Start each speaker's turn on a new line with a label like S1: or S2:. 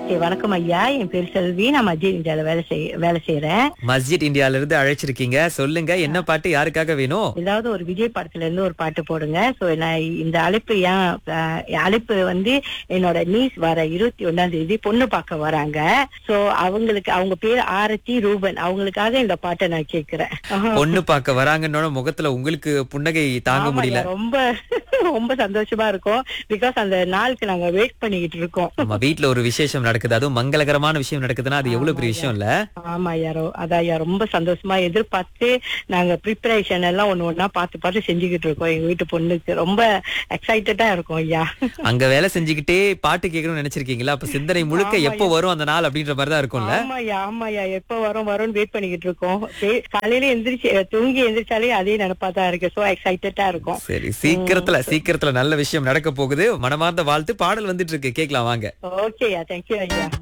S1: Okay வணக்கம் ஐயா என் பேர் செல்வி நான் மத்திய இந்தியால வேலை செய் வேலை செய்யறேன்
S2: மஸ்ஜித் இந்தியால இருந்து அழைச்சிருக்கீங்க சொல்லுங்க என்ன பாட்டு யாருக்காக வேணும்
S1: ஏதாவது ஒரு விஜய் படத்துல இருந்து ஒரு பாட்டு போடுங்க சோ நான் இந்த அழைப்பு ஏன் அஹ், அழைப்பு வந்து என்னோட நீஸ் வர இருபத்தி ஒண்ணாம் தேதி பொண்ணு பார்க்க வராங்க சோ அவங்களுக்கு அவங்க பேர் ஆரத்தி ரூபன் அவங்களுக்காக இந்த பாட்டை நான் கேக்குறேன்
S2: பொண்ணு பார்க்க வராங்கன்னோட முகத்துல உங்களுக்கு புன்னகை தாங்க
S1: ஆமாய்யா,
S2: முடியல
S1: ரொம்ப ரொம்ப சந்தோஷமா இருக்கும் பிகாஸ் அந்த நாளுக்கு நாங்க வெயிட் பண்ணிக்கிட்டு இருக்கோம்
S2: நம்ம வீட்ல ஒரு விசேஷம் நடக்குது அதுவும் மங்களகரமான விஷயம் நடக்குதுன்னா அது எவ்வளவு பெரிய விஷயம் இல்ல
S1: ஆமா யாரோ அதாயா ரொம்ப சந்தோஷமா எதிர்பார்த்து நாங்க ப்ரிப்பரேஷன் எல்லாம் ஒண்ணு ஒண்ணா பார்த்து பார்த்து செஞ்சுக்கிட்டு இருக்கோம் எங்க வீட்டு பொண்ணுக்கு ரொம்ப எக்ஸைட்டடா இருக்கும் ஐயா
S2: அங்க வேலை செஞ்சுக்கிட்டே பாட்டு கேட்கணும்னு நினைச்சிருக்கீங்களா அப்ப சிந்தனை முழுக்க
S1: ஆமாய்யா.
S2: எப்போ வரும் அந்த நாள் அப்படின்ற மாதிரி தான் இருக்கும்ல
S1: ஆமாய்யா ஆமாய்யா எப்ப வரும் வரும்னு வெயிட் பண்ணிக்கிட்டு இருக்கோம் சே- காலையில எந்திரிச்சு தூங்கி எந்திரிச்சாலே அதே நினைப்பா தான் இருக்கு சோ எக்ஸைட்டடா இருக்கும்
S2: சரி சீக்கிரத்துல சீக்கிரத்துல நல்ல விஷயம் நடக்க போகுது மனமார்ந்த வாழ்த்து பாடல் வந்துட்டு இருக்கு கேக்கலாம் வாங்க
S1: ஓகேயா தேங்க்யூ ஐயா